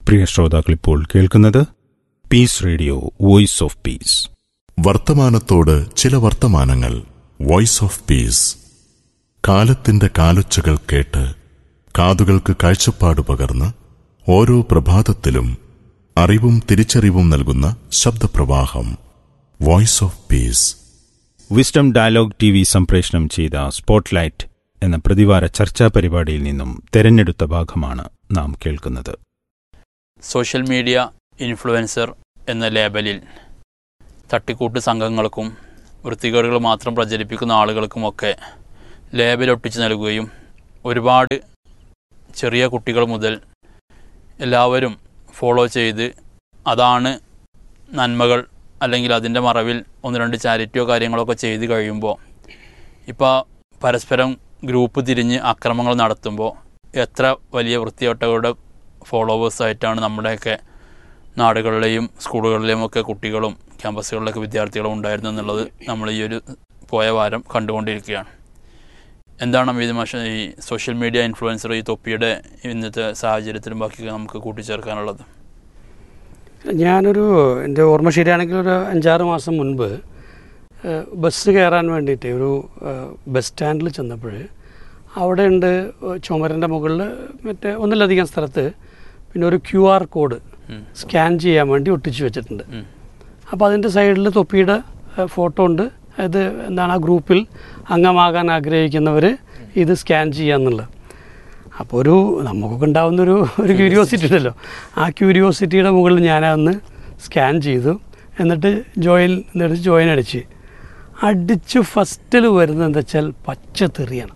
പ്രിയ ശ്രോതാക്കൾ ഇപ്പോൾ കേൾക്കുന്നത് peace radio voice of peace വർത്തമാനത്തോട് ചില വർത്തമാനങ്ങൾ വോയിസ് ഓഫ് പീസ് കാലത്തിന്റെ കാലൊച്ചകൾ കേട്ട് കാതുകൾക്ക് കാഴ്ചപ്പാട് പകർന്ന് ഓരോ പ്രഭാതത്തിലും അറിവും തിരിച്ചറിവും നൽകുന്ന ശബ്ദപ്രവാഹം voice of peace wisdom dialogue T V സംപ്രേഷണം ചെയ്ത സ്പോട്ട്ലൈറ്റ് എന്ന പ്രതിവാര ചർച്ചാ പരിപാടിയിൽ നിന്നും തെരഞ്ഞെടുത്ത ഭാഗമാണ് നാം കേൾക്കുന്നത് സോഷ്യൽ മീഡിയ ഇൻഫ്ലുവൻസർ എന്ന ലേബലിൽ തട്ടിക്കൂട്ട് സംഘങ്ങൾക്കും വൃത്തികേടുകൾ മാത്രം പ്രചരിപ്പിക്കുന്ന ആളുകൾക്കുമൊക്കെ ലേബൽ ഒട്ടിച്ച് നൽകുകയും ഒരുപാട് ചെറിയ കുട്ടികൾ മുതൽ എല്ലാവരും ഫോളോ ചെയ്ത് അതാണ് നന്മകൾ അല്ലെങ്കിൽ അതിൻ്റെ മറവിൽ ഒന്ന് രണ്ട് ചാരിറ്റിയോ കാര്യങ്ങളൊക്കെ ചെയ്ത് കഴിയുമ്പോൾ ഇപ്പോൾ പരസ്പരം ഗ്രൂപ്പ് തിരിഞ്ഞ് അക്രമങ്ങൾ നടത്തുമ്പോൾ എത്ര വലിയ വൃത്തിയോട്ടകളുടെ ഫോളോവേഴ്സായിട്ടാണ് നമ്മുടെയൊക്കെ നാടുകളിലെയും സ്കൂളുകളിലെയും ഒക്കെ കുട്ടികളും ക്യാമ്പസുകളിലൊക്കെ വിദ്യാർത്ഥികളും ഉണ്ടായിരുന്നു എന്നുള്ളത് നമ്മൾ ഈ ഒരു പോയ വാരം കണ്ടുകൊണ്ടിരിക്കുകയാണ് എന്താണ് അമീത് മാഷ ഈ സോഷ്യൽ മീഡിയ ഇൻഫ്ലുവൻസർ ഈ തൊപ്പിയുടെ ഇന്നത്തെ സാഹചര്യത്തിലും ബാക്കി നമുക്ക് കൂട്ടിച്ചേർക്കാനുള്ളത് ഞാനൊരു എൻ്റെ ഓർമ്മ ശരിയാണെങ്കിൽ ഒരു അഞ്ചാറ് മാസം മുൻപ് ഏഹ്, ബസ് കയറാൻ വേണ്ടിയിട്ട് ഒരു ഏഹ്, ബസ് സ്റ്റാൻഡിൽ ചെന്നപ്പോൾ അവിടെ ഉണ്ട് ചുമരിൻ്റെ മുകളിൽ മറ്റേ ഒന്നിലധികം സ്ഥലത്ത് പിന്നെ ഒരു ക്യു ആർ കോഡ് ഉം. സ്കാൻ ചെയ്യാൻ വേണ്ടി ഒട്ടിച്ച് വെച്ചിട്ടുണ്ട് ഉം. അപ്പോൾ അതിൻ്റെ സൈഡിൽ തൊപ്പിയുടെ ഏഹ്, ഫോട്ടോ ഉണ്ട് അത് എന്താണ് ആ ഗ്രൂപ്പിൽ അംഗമാകാൻ ആഗ്രഹിക്കുന്നവർ ഇത് സ്കാൻ ചെയ്യാന്നുള്ളത് അപ്പോൾ ഒരു നമുക്കൊക്കെ ഉണ്ടാവുന്നൊരു ഒരു ക്യൂരിയോസിറ്റി ഉണ്ടല്ലോ ആ ക്യൂരിയോസിറ്റിയുടെ മുകളിൽ ഞാനതൊന്ന് സ്കാൻ ചെയ്തു എന്നിട്ട് ജോയിൻ എന്നിട്ട് ജോയിൻ അടിച്ച് അടിച്ച് ഫസ്റ്റിൽ വരുന്നത് എന്താ വെച്ചാൽ പച്ച തെറിയാണ്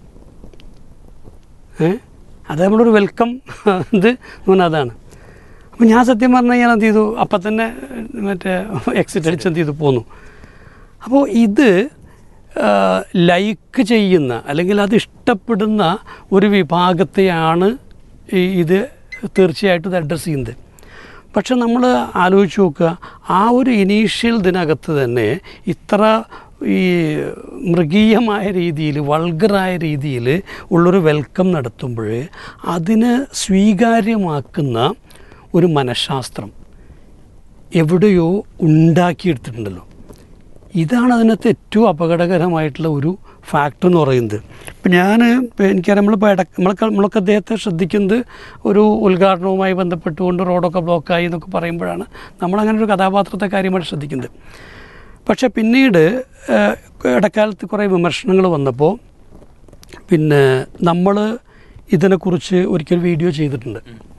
ഏ അത് നമ്മളൊരു വെൽക്കം ഇത് എന്ന് പറഞ്ഞാൽ അതാണ് അപ്പോൾ ഞാൻ സത്യം പറഞ്ഞു കഴിഞ്ഞാൽ എന്ത് ചെയ്തു അപ്പം തന്നെ മറ്റേ എക്സിറ്റ് അടിച്ച് എന്ത് ചെയ്തു പോന്നു അപ്പോൾ ഇത് ലൈക്ക് ചെയ്യുന്ന അല്ലെങ്കിൽ അത് ഇഷ്ടപ്പെടുന്ന ഒരു വിഭാഗത്തെയാണ് ഈ ഇത് തീർച്ചയായിട്ടും ഇത് അഡ്രസ്സ് ചെയ്യുന്നത് പക്ഷെ നമ്മൾ ആലോചിച്ച് നോക്കുക ആ ഒരു ഇനീഷ്യൽ ഇതിനകത്ത് തന്നെ ഇത്ര ഈ മൃഗീയമായ രീതിയിൽ വൾഗറായ രീതിയിൽ ഉള്ളൊരു വെൽക്കം നടത്തുമ്പോൾ അതിന് സ്വീകാര്യമാക്കുന്ന ഒരു മനഃശാസ്ത്രം എവിടെയോ ഉണ്ടാക്കിയെടുത്തിട്ടുണ്ടല്ലോ ഇതാണ് അതിനകത്ത് ഏറ്റവും അപകടകരമായിട്ടുള്ള ഒരു ഫാക്ടർ എന്ന് പറയുന്നത് ഇപ്പം ഞാൻ ഇപ്പം എനിക്കറിയാം നമ്മളിപ്പോൾ ഇടക്ക് നമ്മളൊക്കെ നമ്മളൊക്കെ അദ്ദേഹത്തെ ശ്രദ്ധിക്കുന്നത് ഒരു ഉദ്ഘാടനവുമായി ബന്ധപ്പെട്ടുകൊണ്ട് റോഡൊക്കെ ബ്ലോക്കായി എന്നൊക്കെ പറയുമ്പോഴാണ് നമ്മളങ്ങനെ ഒരു കഥാപാത്രത്തെ കാര്യമായിട്ട് ശ്രദ്ധിക്കുന്നത് പക്ഷേ പിന്നീട് ഏഹ്, ഇടക്കാലത്ത് കുറേ വിമർശനങ്ങൾ വന്നപ്പോൾ പിന്നെ നമ്മൾ ഇതിനെക്കുറിച്ച് ഒരിക്കൽ വീഡിയോ ചെയ്തിട്ടുണ്ട്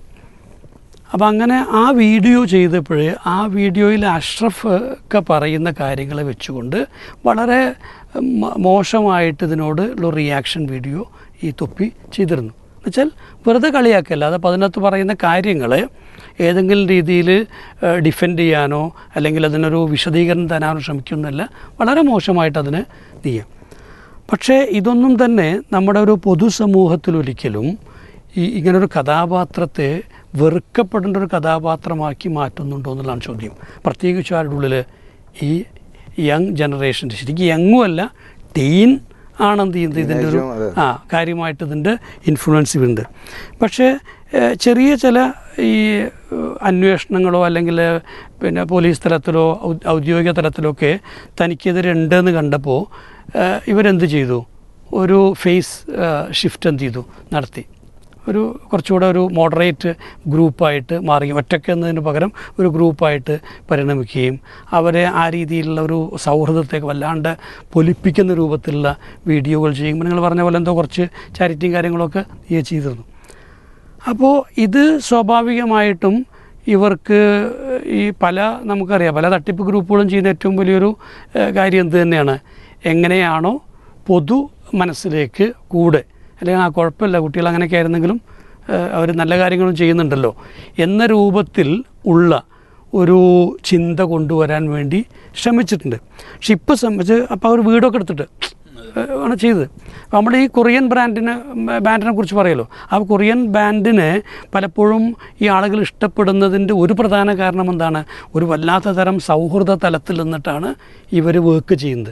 അപ്പം അങ്ങനെ ആ വീഡിയോ ചെയ്തപ്പോൾ ആ വീഡിയോയിൽ അഷ്റഫ് ഒക്കെ പറയുന്ന കാര്യങ്ങളെ വെച്ചുകൊണ്ട് വളരെ മ- മോശമായിട്ട് ഇതിനോട് ഉള്ള റിയാക്ഷൻ വീഡിയോ ഈ തൊപ്പി ചെയ്തിരുന്നു എന്നുവെച്ചാൽ വെറുതെ കളിയാക്കല്ല അത് അതിനകത്ത് പറയുന്ന കാര്യങ്ങളെ ഏതെങ്കിലും രീതിയിൽ ഡിഫെൻഡ് ചെയ്യാനോ അല്ലെങ്കിൽ അതിനൊരു വിശദീകരണം തരാനോ ശ്രമിക്കുന്നല്ല വളരെ മോശമായിട്ട് അതിനെ ചെയ്യാം പക്ഷേ ഇതൊന്നും തന്നെ നമ്മുടെ ഒരു പൊതുസമൂഹത്തിൽ ഒരിക്കലും ഈ ഇങ്ങനൊരു കഥാപാത്രത്തെ വെറുക്കപ്പെടേണ്ട ഒരു കഥാപാത്രമാക്കി മാറ്റുന്നുണ്ടോ എന്നുള്ളതാണ് ചോദ്യം പ്രത്യേകിച്ച് ആരുടെ ഉള്ളിൽ ഈ യങ് ജനറേഷൻ്റെ ശരിക്കും യങ്ങും അല്ല ടീൻ ആണെന്ത് ചെയ്യുന്നത് ഇതിൻ്റെ ഒരു ആ കാര്യമായിട്ട് ഇതിൻ്റെ ഇൻഫ്ലുവൻസ് ഉണ്ട് പക്ഷേ ഏഹ്, ചെറിയ ചില ഈ ഏഹ്, അന്വേഷണങ്ങളോ അല്ലെങ്കിൽ പിന്നെ പോലീസ് തലത്തിലോ ഔ- ഔദ്യോഗിക തലത്തിലോ ഒക്കെ തനിക്കെതിരെ ഉണ്ടെന്ന് കണ്ടപ്പോൾ ഏഹ്, ഇവരെന്ത് ചെയ്തു ഒരു ഫേസ് ഷിഫ്റ്റ് എന്ത് ചെയ്തു നടത്തി ഒരു കുറച്ചുകൂടെ ഒരു മോഡറേറ്റ് ഗ്രൂപ്പായിട്ട് മാറി ഒറ്റയ്ക്ക് എന്നതിന് പകരം ഒരു ഗ്രൂപ്പായിട്ട് പരിണമിക്കുകയും അവരെ ആ രീതിയിലുള്ള ഒരു സൗഹൃദത്തേക്ക് വല്ലാണ്ട് പൊലിപ്പിക്കുന്ന രൂപത്തിലുള്ള വീഡിയോകൾ ചെയ്യുമ്പോൾ നിങ്ങൾ പറഞ്ഞ പോലെ എന്തോ കുറച്ച് ചാരിറ്റിയും കാര്യങ്ങളൊക്കെ ഈ ചെയ്തിരുന്നു അപ്പോൾ ഇത് സ്വാഭാവികമായിട്ടും ഇവർക്ക് ഈ പല നമുക്കറിയാം പല തട്ടിപ്പ് ഗ്രൂപ്പുകളും ചെയ്യുന്ന ഏറ്റവും വലിയൊരു ഏഹ്, കാര്യം എന്ത് തന്നെയാണ് എങ്ങനെയാണോ പൊതു മനസ്സിലേക്ക് കൂടെ അല്ലെങ്കിൽ ആ കുഴപ്പമില്ല കുട്ടികൾ അങ്ങനെയൊക്കെ ആയിരുന്നെങ്കിലും അവർ നല്ല കാര്യങ്ങളും ചെയ്യുന്നുണ്ടല്ലോ എന്ന രൂപത്തിൽ ഉള്ള ഒരു ചിന്ത കൊണ്ടുവരാൻ വേണ്ടി ശ്രമിച്ചിട്ടുണ്ട് പക്ഷെ ഇപ്പോൾ സംബന്ധിച്ച് അപ്പോൾ അവർ വീടൊക്കെ എടുത്തിട്ട് ഏഹ് ആണ് ചെയ്തത് അപ്പോൾ നമ്മുടെ ഈ കൊറിയൻ ബ്രാൻഡിനെ ബാൻഡിനെ കുറിച്ച് പറയുമല്ലോ ആ കൊറിയൻ ബാൻഡിനെ പലപ്പോഴും ഈ ആളുകൾ ഇഷ്ടപ്പെടുന്നതിൻ്റെ ഒരു പ്രധാന കാരണം എന്താണ് ഒരു വല്ലാത്ത തരം സൗഹൃദ തലത്തിൽ നിന്നിട്ടാണ് ഇവർ വർക്ക് ചെയ്യുന്നത്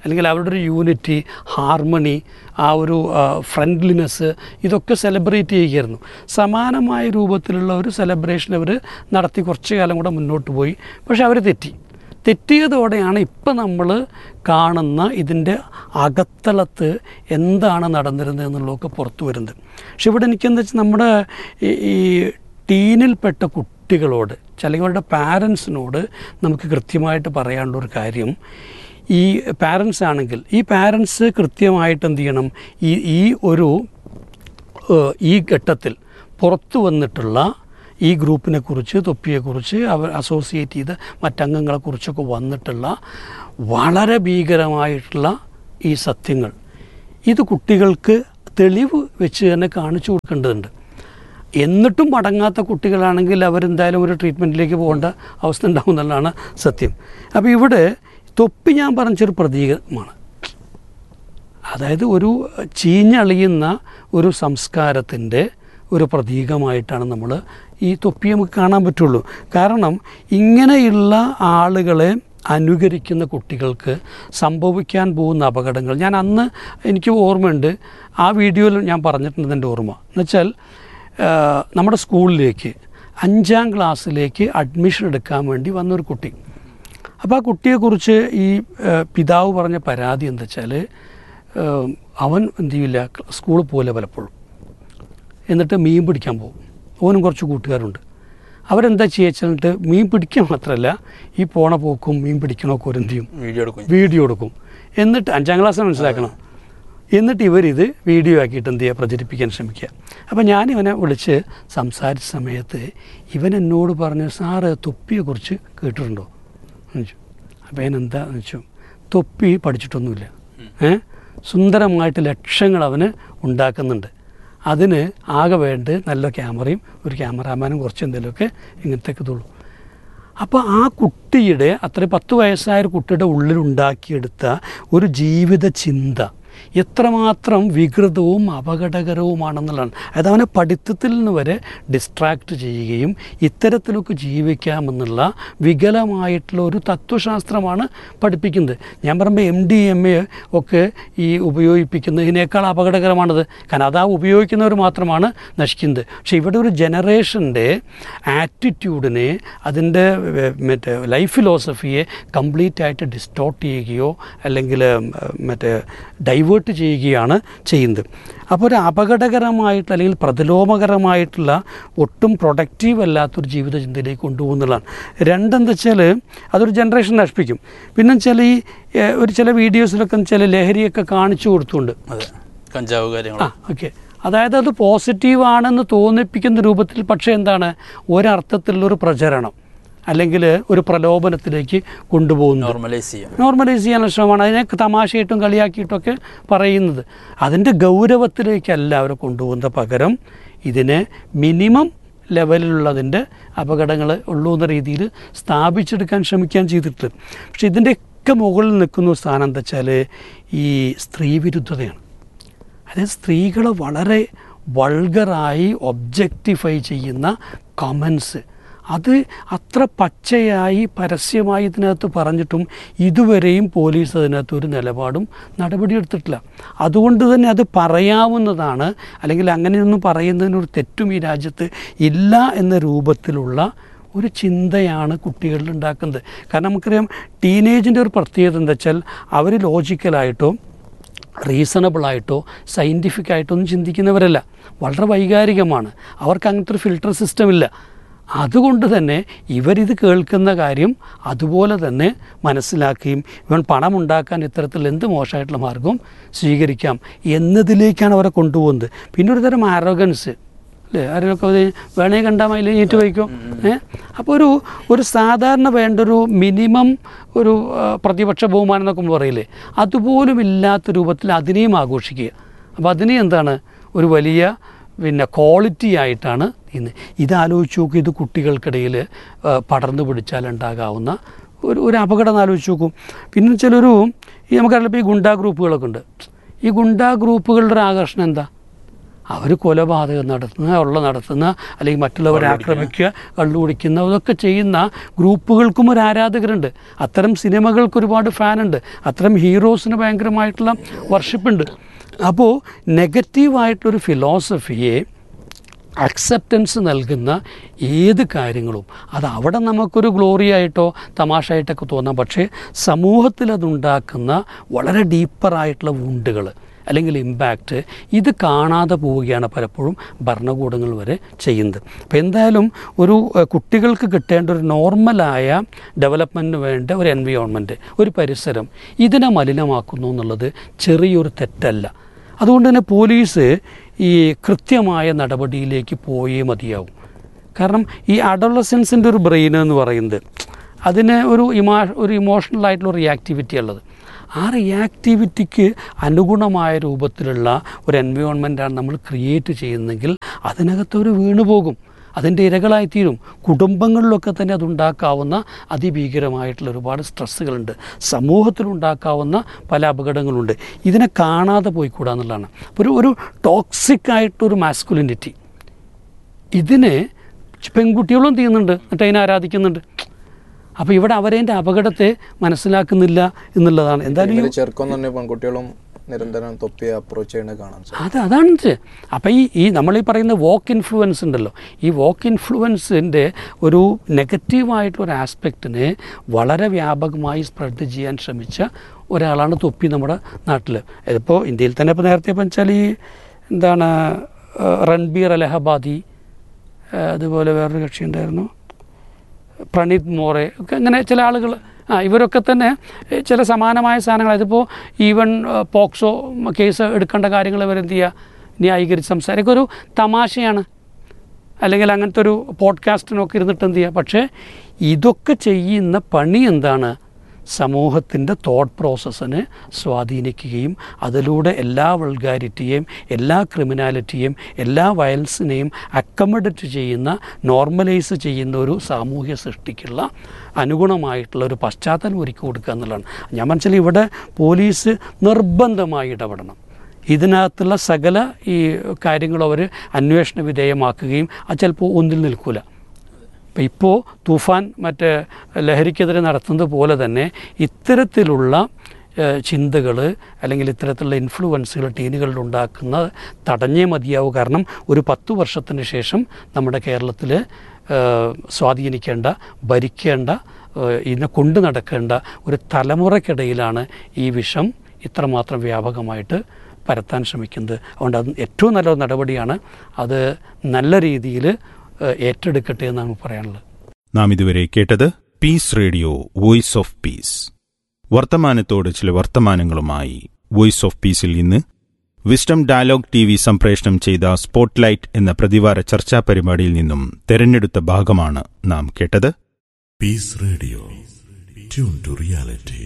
അല്ലെങ്കിൽ അവരുടെ ഒരു യൂണിറ്റി ഹാർമണി ആ ഒരു ഫ്രണ്ട്ലിനെസ് ഇതൊക്കെ സെലിബ്രേറ്റ് ചെയ്യുകയായിരുന്നു സമാനമായ രൂപത്തിലുള്ള ഒരു സെലിബ്രേഷൻ അവർ നടത്തി കുറച്ച് കാലം കൂടെ മുന്നോട്ട് പോയി പക്ഷെ അവർ തെറ്റി തെറ്റിയതോടെയാണ് ഇപ്പം നമ്മൾ കാണുന്ന ഇതിൻ്റെ അകത്തളത്ത് എന്താണ് നടന്നിരുന്നത് എന്നുള്ളതൊക്കെ പുറത്തു വരുന്നത് പക്ഷെ ഇവിടെ എനിക്കെന്താ വെച്ചാൽ നമ്മുടെ ഈ- ഈ ടീനിൽപ്പെട്ട കുട്ടികളോട് അല്ലെങ്കിൽ അവരുടെ പാരൻസിനോട് നമുക്ക് കൃത്യമായിട്ട് പറയാനുള്ള ഒരു കാര്യം ഈ പാരൻസ് ആണെങ്കിൽ ഈ പാരൻസ് കൃത്യമായിട്ട് എന്ത് ചെയ്യണം ഈ ഈ ഒരു ഏഹ്, ഈ ഘട്ടത്തിൽ പുറത്തു വന്നിട്ടുള്ള ഈ ഗ്രൂപ്പിനെ കുറിച്ച് തൊപ്പിയെക്കുറിച്ച് അവർ അസോസിയേറ്റ് ചെയ്ത മറ്റംഗങ്ങളെക്കുറിച്ചൊക്കെ വന്നിട്ടുള്ള വളരെ ഭീകരമായിട്ടുള്ള ഈ സത്യങ്ങൾ ഇത് കുട്ടികൾക്ക് തെളിവ് വെച്ച് തന്നെ കാണിച്ചു കൊടുക്കേണ്ടതുണ്ട് എന്നിട്ടും മടങ്ങാത്ത കുട്ടികളാണെങ്കിൽ അവരെന്തായാലും ഒരു ട്രീറ്റ്മെൻറ്റിലേക്ക് പോകേണ്ട അവസ്ഥ ഉണ്ടാവും എന്നുള്ളതാണ് സത്യം അപ്പോൾ ഇവിടെ തൊപ്പി ഞാൻ പറഞ്ഞൊരു പ്രതീകമാണ് അതായത് ഒരു ചീഞ്ഞളിയുന്ന ഒരു സംസ്കാരത്തിൻ്റെ ഒരു പ്രതീകമായിട്ടാണ് നമ്മൾ ഈ തൊപ്പി നമുക്ക് കാണാൻ പറ്റുള്ളൂ കാരണം ഇങ്ങനെയുള്ള ആളുകളെ അനുകരിക്കുന്ന കുട്ടികൾക്ക് സംഭവിക്കാൻ പോകുന്ന അപകടങ്ങൾ ഞാൻ അന്ന് എനിക്ക് ഓർമ്മയുണ്ട് ആ വീഡിയോയിൽ ഞാൻ പറഞ്ഞിട്ടുണ്ട് എൻ്റെ ഓർമ്മ എന്നുവെച്ചാൽ ആ, നമ്മുടെ സ്കൂളിലേക്ക് അഞ്ചാം ക്ലാസ്സിലേക്ക് അഡ്മിഷൻ എടുക്കാൻ വേണ്ടി വന്നൊരു കുട്ടി അപ്പോൾ ആ കുട്ടിയെക്കുറിച്ച് ഈ ആ, പിതാവ് പറഞ്ഞ പരാതി എന്താ വെച്ചാൽ ആ, അവൻ എന്ത് ചെയ്യില്ല സ്കൂളിൽ പോലെ പലപ്പോഴും എന്നിട്ട് മീൻ പിടിക്കാൻ പോകും ഓനും കുറച്ച് കൂട്ടുകാരുണ്ട് അവരെന്താ ചെയ്യുക മീൻ പിടിക്കാൻ മാത്രമല്ല ഈ പോണ പോക്കും മീൻ പിടിക്കണമൊക്കെ ഒരു എന്ത് ചെയ്യും വീഡിയോ എടുക്കും വീഡിയോ എടുക്കും എന്നിട്ട് അഞ്ചാം ക്ലാസ് മനസ്സിലാക്കണം എന്നിട്ട് ഇവരിത് വീഡിയോ ആക്കിയിട്ട് എന്ത് ചെയ്യുക പ്രചരിപ്പിക്കാൻ ശ്രമിക്കുക അപ്പോൾ ഞാൻ ഇവനെ വിളിച്ച് സംസാരിച്ച സമയത്ത് ഇവൻ എന്നോട് പറഞ്ഞു സാറ് തൊപ്പിയെക്കുറിച്ച് കേട്ടിട്ടുണ്ടോ എന്ന് ചോദിച്ചു അപ്പോൾ ഞാൻ എന്താന്ന് വെച്ചു തൊപ്പി പഠിച്ചിട്ടൊന്നുമില്ല ഏ സുന്ദരമായിട്ട് ലക്ഷങ്ങൾ അവന് ഉണ്ടാക്കുന്നുണ്ട് അതിന് ആകെ വേണ്ട നല്ല ക്യാമറയും ഒരു ക്യാമറാമാനും കുറച്ച് എന്തെങ്കിലുമൊക്കെ ഇങ്ങനത്തെ ഇതുള്ളൂ അപ്പോൾ ആ കുട്ടിയുടെ അത്ര പത്ത് വയസ്സായ ഒരു കുട്ടിയുടെ ഉള്ളിൽ ഉണ്ടാക്കിയെടുത്ത ഒരു ജീവിത ചിന്ത എത്രമാത്രം വികൃതവും അപകടകരവുമാണെന്നുള്ളതാണ് അതായത് അവനെ പഠിത്തത്തിൽ നിന്ന് വരെ ഡിസ്ട്രാക്റ്റ് ചെയ്യുകയും ഇത്തരത്തിലൊക്കെ ജീവിക്കാമെന്നുള്ള വികലമായിട്ടുള്ള ഒരു തത്വശാസ്ത്രമാണ് പഠിപ്പിക്കുന്നത് ഞാൻ പറയുമ്പോൾ എം ഡി എം എ ഒക്കെ ഈ ഉപയോഗിപ്പിക്കുന്നതിനേക്കാൾ അപകടകരമാണത് കാരണം അത് ആ ഉപയോഗിക്കുന്നവർ മാത്രമാണ് നശിക്കുന്നത് പക്ഷേ ഇവിടെ ഒരു ജനറേഷൻ്റെ ആറ്റിറ്റ്യൂഡിനെ അതിൻ്റെ ഏ, മറ്റേ ലൈഫ് ഫിലോസഫിയെ കംപ്ലീറ്റ് ആയിട്ട് ഡിസ്റ്റോർട്ട് ചെയ്യുകയോ അല്ലെങ്കിൽ ഉം, മറ്റേ ഡൈവേർട്ട് ചെയ്യുകയാണ് ചെയ്യുന്നത് അപ്പോൾ ഒരു അപകടകരമായിട്ട് അല്ലെങ്കിൽ പ്രതിലോമകരമായിട്ടുള്ള ഒട്ടും പ്രൊഡക്റ്റീവ് അല്ലാത്തൊരു ജീവിത ചിന്തയിലേക്ക് കൊണ്ടുപോകുന്നതാണ് രണ്ടെന്താ വെച്ചാൽ അതൊരു ജനറേഷൻ നശിപ്പിക്കും പിന്നെ വെച്ചാൽ ഈ ഏ, ഒരു ചില വീഡിയോസിലൊക്കെ ചില ലഹരിയൊക്കെ കാണിച്ചു കൊടുത്തുകൊണ്ട് അതെ കഞ്ചാവ് കാര്യങ്ങൾ ആ ഓക്കെ അതായത് അത് പോസിറ്റീവ് ആണെന്ന് തോന്നിപ്പിക്കുന്ന രൂപത്തിൽ പക്ഷേ എന്താണ് ഒരർത്ഥത്തിലുള്ളൊരു പ്രചരണം അല്ലെങ്കിൽ ഒരു പ്രലോഭനത്തിലേക്ക് കൊണ്ടുപോകുന്നു നോർമലൈസ് ചെയ്യാം നോർമലൈസ് ചെയ്യാനുള്ള ശ്രമമാണ് അതിനെ തമാശയായിട്ടും കളിയാക്കിയിട്ടൊക്കെ പറയുന്നത് അതിൻ്റെ ഗൗരവത്തിലേക്കല്ല അവരെ കൊണ്ടുപോകുന്ന പകരം ഇതിനെ മിനിമം ലെവലിലുള്ളതിൻ്റെ അപകടങ്ങൾ ഉള്ളൂ എന്ന രീതിയിൽ സ്ഥാപിച്ചെടുക്കാൻ ശ്രമിക്കാൻ ചെയ്തിട്ട് പക്ഷെ ഇതിൻ്റെയൊക്കെ മുകളിൽ നിൽക്കുന്ന സ്ഥാനം എന്താ വെച്ചാൽ ഈ സ്ത്രീവിരുദ്ധതയാണ് അതായത് സ്ത്രീകളെ വളരെ വൾഗറായി ഒബ്ജക്റ്റിഫൈ ചെയ്യുന്ന കമൻസ് അത് അത്ര പച്ചയായി പരസ്യമായി ഇതിനകത്ത് പറഞ്ഞിട്ടും ഇതുവരെയും പോലീസ് അതിനകത്ത് ഒരു നിലപാടും നടപടിയെടുത്തിട്ടില്ല അതുകൊണ്ട് തന്നെ അത് പറയാവുന്നതാണ് അല്ലെങ്കിൽ അങ്ങനെയൊന്നും പറയുന്നതിനൊരു തെറ്റും ഈ രാജ്യത്ത് ഇല്ല എന്ന രൂപത്തിലുള്ള ഒരു ചിന്തയാണ് കുട്ടികളിൽ ഉണ്ടാക്കുന്നത് കാരണം നമുക്കറിയാം ടീനേജിൻ്റെ ഒരു പ്രത്യേകത എന്താ വെച്ചാൽ അവർ ലോജിക്കലായിട്ടോ റീസണബിളായിട്ടോ സയൻറ്റിഫിക് ആയിട്ടോ ഒന്നും ചിന്തിക്കുന്നവരല്ല വളരെ വൈകാരികമാണ് അവർക്ക് അങ്ങനത്തെ ഒരു ഫിൽട്ടർ സിസ്റ്റം ഇല്ല അതുകൊണ്ട് തന്നെ ഇവരിത് കേൾക്കുന്ന കാര്യം അതുപോലെ തന്നെ മനസ്സിലാക്കുകയും ഇവൻ പണമുണ്ടാക്കാൻ ഇത്തരത്തിൽ എന്ത് മോശമായിട്ടുള്ള മാർഗവും സ്വീകരിക്കാം എന്നതിലേക്കാണ് അവരെ കൊണ്ടുപോകുന്നത് പിന്നെ ഒരു തരം ആരോഗൻസ് അല്ലേ ആരെയൊക്കെ അത് വേണേ കണ്ടാൽ മതി നീറ്റ് വയ്ക്കും ഏ അപ്പോൾ ഒരു ഒരു സാധാരണ വേണ്ട ഒരു മിനിമം ഒരു ആ, പ്രതിപക്ഷ ബഹുമാനം എന്നൊക്കെ നമ്മൾ പറയില്ലേ അതുപോലും ഇല്ലാത്ത രൂപത്തിൽ അതിനെയും ആഘോഷിക്കുക അപ്പോൾ അതിനെ എന്താണ് ഒരു വലിയ പിന്നെ ക്വാളിറ്റി ആയിട്ടാണ് ഇന്ന് ഇതാലോചിച്ച് നോക്കും ഇത് കുട്ടികൾക്കിടയിൽ ആ, പടർന്നു പിടിച്ചാൽ ഉണ്ടാകാവുന്ന ഒരു ഒരു അപകടം ആലോചിച്ച് നോക്കും പിന്നെ ചിലൊരു ഈ നമുക്കറിയാം ഇപ്പോൾ ഈ ഗുണ്ടാ ഗ്രൂപ്പുകളൊക്കെ ഉണ്ട് ഈ ഗുണ്ടാ ഗ്രൂപ്പുകളുടെ ഒരു ആകർഷണം എന്താ അവർ കൊലപാതകം നടത്തുന്ന ഉള്ള നടത്തുന്ന അല്ലെങ്കിൽ മറ്റുള്ളവരെ ആക്രമിക്കുക കള്ളു കുടിക്കുന്ന ഇതൊക്കെ ചെയ്യുന്ന ഗ്രൂപ്പുകൾക്കും ഒരു ആരാധകരുണ്ട് അത്തരം സിനിമകൾക്ക് ഒരുപാട് ഫാനുണ്ട് അത്തരം ഹീറോസിന് ഭയങ്കരമായിട്ടുള്ള വർഷിപ്പുണ്ട് അപ്പോൾ നെഗറ്റീവായിട്ടൊരു ഫിലോസഫിയെ അക്സെപ്റ്റൻസ് നൽകുന്ന ഏത് കാര്യങ്ങളും അത് അവിടെ നമുക്കൊരു ഗ്ലോറി ആയിട്ടോ തമാശയായിട്ടൊക്കെ തോന്നാം പക്ഷേ സമൂഹത്തിൽ അതുണ്ടാക്കുന്ന വളരെ ഡീപ്പറായിട്ടുള്ള വുണ്ടുകൾ അല്ലെങ്കിൽ ഇമ്പാക്റ്റ് ഇത് കാണാതെ പോവുകയാണ് പലപ്പോഴും ഭരണകൂടങ്ങൾ വരെ ചെയ്യുന്നത് അപ്പോൾ എന്തായാലും ഒരു ഏഹ്, കുട്ടികൾക്ക് കിട്ടേണ്ട ഒരു നോർമലായ ഡെവലപ്മെൻറ്റിന് വേണ്ട ഒരു എൻവിയോൺമെൻറ്റ് ഒരു പരിസരം ഇതിനെ മലിനമാക്കുന്നു എന്നുള്ളത് ചെറിയൊരു തെറ്റല്ല അതുകൊണ്ട് തന്നെ പോലീസ് ഈ കൃത്യമായ നടപടിയിലേക്ക് പോയേ മതിയാവും കാരണം ഈ അഡോളസൻസിൻ്റെ ഒരു ബ്രെയിൻ എന്ന് പറയുന്നത് അതിന് ഒരു ഇമാ ഒരു ഇമോഷണൽ ആയിട്ടുള്ള റിയാക്ടിവിറ്റി ഉള്ളത് ആ റിയാക്ടിവിറ്റിക്ക് അനുഗുണമായ രൂപത്തിലുള്ള ഒരു എൻവയോൺമെൻറ്റാണ് നമ്മൾ ക്രിയേറ്റ് ചെയ്യുന്നതെങ്കിൽ അതിനകത്ത് ഒരു വീണു പോകും അതിൻ്റെ ഇരകളായിത്തീരും കുടുംബങ്ങളിലൊക്കെ തന്നെ അതുണ്ടാക്കാവുന്ന അതിഭീകരമായിട്ടുള്ള ഒരുപാട് സ്ട്രെസ്സുകളുണ്ട് സമൂഹത്തിലുണ്ടാക്കാവുന്ന പല അപകടങ്ങളുണ്ട് ഇതിനെ കാണാതെ പോയിക്കൂടാ എന്നുള്ളതാണ് ഒരു ഒരു ടോക്സിക് ആയിട്ടൊരു മാസ്കുലിനിറ്റി ഇതിനെ പെൺകുട്ടികളും ചെയ്യുന്നുണ്ട് എന്നിട്ട് അതിനെ ആരാധിക്കുന്നുണ്ട് അപ്പോൾ ഇവിടെ അവരതിൻ്റെ അപകടത്തെ മനസ്സിലാക്കുന്നില്ല എന്നുള്ളതാണ് എന്തായാലും ഈ ടീമിൽ ചെറുക്കം തന്നെ പെൺകുട്ടികളും നിരന്തരം തൊപ്പിയെ അപ്രോച്ച് ചെയ്യണത് കാണാൻ സാധിക്കും അത് അതാണ് ഇത്. അപ്പോൾ ഈ ഈ നമ്മൾ ഈ പറയുന്ന വോക്ക് ഇൻഫ്ലുവൻസ് ഉണ്ടല്ലോ ഈ വോക്ക് ഇൻഫ്ലുവൻസിൻ്റെ ഒരു നെഗറ്റീവായിട്ടുള്ള ആസ്പെക്റ്റിനെ വളരെ വ്യാപകമായി സ്പ്രെഡ് ചെയ്യാൻ ശ്രമിച്ച ഒരാളാണ് തൊപ്പി നമ്മുടെ നാട്ടിൽ ഇതിപ്പോൾ ഇന്ത്യയിൽ തന്നെ ഇപ്പോൾ നേരത്തെ ഇപ്പം വെച്ചാൽ ഈ എന്താണ് ആ, റൺബീർ അലഹബാദി ആ, അതുപോലെ വേറൊരു കക്ഷി ഉണ്ടായിരുന്നു പ്രണീത് മോറെ ഒക്കെ ഇങ്ങനെ ചില ആളുകൾ ആ ഇവരൊക്കെ തന്നെ ഏ, ചില സമാനമായ സാധനങ്ങൾ അതിപ്പോൾ ഈവൻ ഏ, പോക്സോ കേസ് എടുക്കേണ്ട കാര്യങ്ങൾ ഇവരെന്ത് ചെയ്യുക ന്യായീകരിച്ച് സംസാരിക്കുക ഒരു തമാശയാണ് അല്ലെങ്കിൽ അങ്ങനത്തെ ഒരു പോഡ്കാസ്റ്റിനൊക്കെ ഇരുന്നിട്ട് എന്ത് ചെയ്യുക പക്ഷേ ഇതൊക്കെ ചെയ്യുന്ന പണി എന്താണ് സമൂഹത്തിൻ്റെ തോട്ട് പ്രോസസ്സിനെ സ്വാധീനിക്കുകയും അതിലൂടെ എല്ലാ വൾഗാരിറ്റിയെയും എല്ലാ ക്രിമിനാലിറ്റിയെയും എല്ലാ വയലൻസിനെയും അക്കമഡേറ്റ് ചെയ്യുന്ന നോർമലൈസ് ചെയ്യുന്ന ഒരു സാമൂഹ്യ സൃഷ്ടിക്കുള്ള അനുഗുണമായിട്ടുള്ള ഒരു പശ്ചാത്തലം ഒരുക്കി കൊടുക്കുക എന്നുള്ളതാണ് ഞാൻ മനസ്സിലായി ഇവിടെ പോലീസ് നിർബന്ധമായി ഇടപെടണം ഇതിനകത്തുള്ള സകല ഈ കാര്യങ്ങളും അവർ അന്വേഷണ വിധേയമാക്കുകയും അത് ചിലപ്പോൾ ഒന്നിൽ നിൽക്കില്ല ഇപ്പം ഇപ്പോൾ തൂഫാൻ മറ്റേ ലഹരിക്കെതിരെ നടത്തുന്നത് പോലെ തന്നെ ഇത്തരത്തിലുള്ള ചിന്തകൾ അല്ലെങ്കിൽ ഇത്തരത്തിലുള്ള ഇൻഫ്ലുവൻസുകൾ ടീനുകളിൽ ഉണ്ടാക്കുന്നത് തടഞ്ഞേ മതിയാവൂ കാരണം ഒരു പത്ത് വർഷത്തിന് ശേഷം നമ്മുടെ കേരളത്തിൽ സ്വാധീനിക്കേണ്ട ഭരിക്കേണ്ട ഏഹ് ഇതിനെ കൊണ്ടു നടക്കേണ്ട ഒരു തലമുറയ്ക്കിടയിലാണ് ഈ വിഷം ഇത്രമാത്രം വ്യാപകമായിട്ട് പരത്താൻ ശ്രമിക്കുന്നത് അതുകൊണ്ട് അത് ഏറ്റവും നല്ല നടപടിയാണ് അത് നല്ല രീതിയിൽ ഏഹ് ഏറ്റെടുക്കട്ടെ എന്നാണ് പറയാനുള്ളത് നാം ഇതുവരെ കേട്ടത് peace radio voice of peace വർത്തമാനത്തോട് ചില വർത്തമാനങ്ങളുമായി വോയിസ് ഓഫ് പീസിൽ ഇന്ന് വിസ്ഡം ഡയലോഗ് ടി വി സംപ്രേഷണം ചെയ്ത സ്പോട്ട്ലൈറ്റ് എന്ന പ്രതിവാര ചർച്ചാ പരിപാടിയിൽ നിന്നും തെരഞ്ഞെടുത്ത ഭാഗമാണ് നാം കേട്ടത് Peace Radio. Tune to reality.